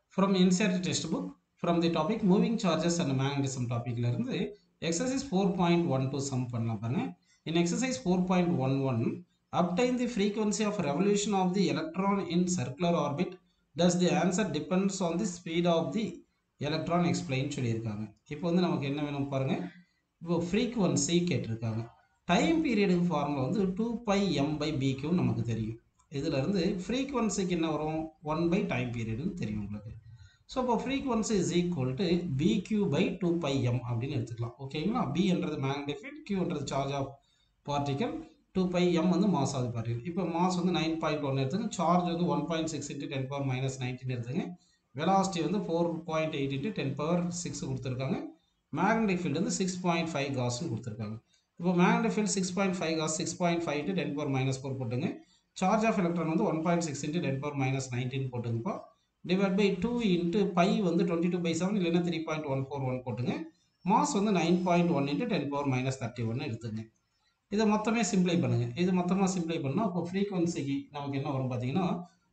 from insert text book from the topic moving charges and magnetism டாப்பிக்ல இருந்து exercise four point one two sum பண்ணலாம் பாருங்க in exercise four point one one obtain the frequency of revolution of the electron in circular orbit does the answer depends on the speed of the electron explain சொல்லியிருக்காங்க இப்போ வந்து நமக்கு என்ன வேணும் பாருங்க இப்போ ஃப்ரீக்குவன்சி கேட்டிருக்காங்க டைம் பீரியடுக்கு ஃபார்முலா வந்து two pi m by B q நமக்கு தெரியும் இதுல இருந்து ஃப்ரீக்குவன்சிக்கு என்ன வரும் ஒன் பை டைம் பீரியடுன்னு தெரியும் உங்களுக்கு ஸோ இப்போ frequency is equal to B q by two pi m அப்படின்னு எடுத்துக்கலாம் ஓகேங்களா பின்றது மேக்னெட்டிக் ஃபீல்ட் கியூன்றது charge of particle two pi m வந்து மாஸ் ஆகுது பார்ட்டிகல் இப்போ மாஸ் வந்து நைன் பாயிண்ட் ஒன் எடுத்துங்க சார்ஜ் வந்து one point six into ten power minus nineteen எடுத்துங்க வெலாசிட்டி வந்து four point eight into ten power six கொடுத்துருக்காங்க மேக்னெட்டிக் ஃபீல்டு வந்து சிக்ஸ் பாயிண்ட் ஃபைவ் காஸ்ன்னு கொடுத்துருக்காங்க இப்போ magnetic field six point five gauss six point five into ten power minus four போட்டுங்க charge of electron வந்து one point six into ten power minus nineteen போட்டுங்கப்போ divide by two into pi வந்து twenty two by seven இல்லைன்னா three point one four one போட்டுங்க mass வந்து nine point one into ten power minus thirty one எடுத்துங்க இதை மொத்தமே சிம்ப்ளை பண்ணுங்க இது மொத்தமாக சிம்ப்ளை பண்ணால் அப்போ ஃப்ரீக்வன்சிக்கு நமக்கு என்ன வரும் பார்த்தீங்கன்னா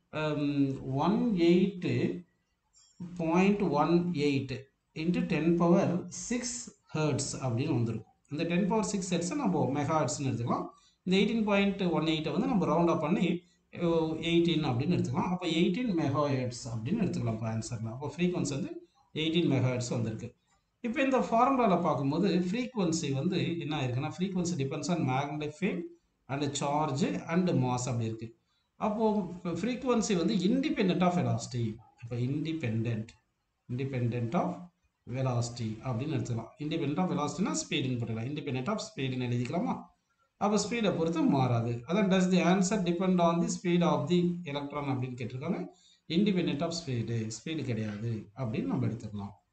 one eight point one eight into ten power six hertz அப்படின்னு வந்துருக்கும் இந்த டென் பவர் சிக்ஸ் ஹெட்ஸை நம்ம மெகா ஹர்ட்ஸ்னு எடுத்துக்கலாம் இந்த எயிட்டீன் பாயிண்ட் ஒன் எயிட்டை வந்து நம்ம ரவுண்ட் அப் பண்ணி எயிட்டீன் அப்படின்னு எடுத்துக்கலாம் அப்போ எயிட்டீன் மெகா ஹெட்ஸ் அப்படின்னு எடுத்துக்கலாம் இப்போ ஆன்சரில் அப்போ ஃப்ரீக்வன்சி வந்து எயிட்டீன் மெகா ஹெட்ஸ் வந்திருக்கு இப்போ இந்த ஃபார்முலாவில் பார்க்கும்போது ஃப்ரீக்வன்சி வந்து என்ன ஆயிருக்குன்னா frequency depends on magnetic field and charge and mass அப்படி இருக்குது அப்போது ஃப்ரீக்வன்சி வந்து இண்டிபெண்ட் ஆஃப் வெலாசிட்டி இப்போ இண்டிபெண்ட் இண்டிபெண்ட் ஆஃப் வெலாசிட்டி அப்படின்னு எடுத்துக்கலாம் இண்டிபெண்ட் ஆஃப் வெலாசிட்டினா ஸ்பீடுன்னு போட்டுக்கலாம் இண்டிபெண்ட் ஆஃப் ஸ்பீடுன்னு எழுதிக்கலாமா அப்போ ஸ்பீடை பொறுத்து மாறாது அதான் does the answer depend on the speed of the electron அப்படின்னு கேட்டிருக்காங்க இண்டிபெண்ட் ஆஃப் ஸ்பீடு ஸ்பீடு கிடையாது அப்படின்னு நம்ம எடுத்துக்கலாம்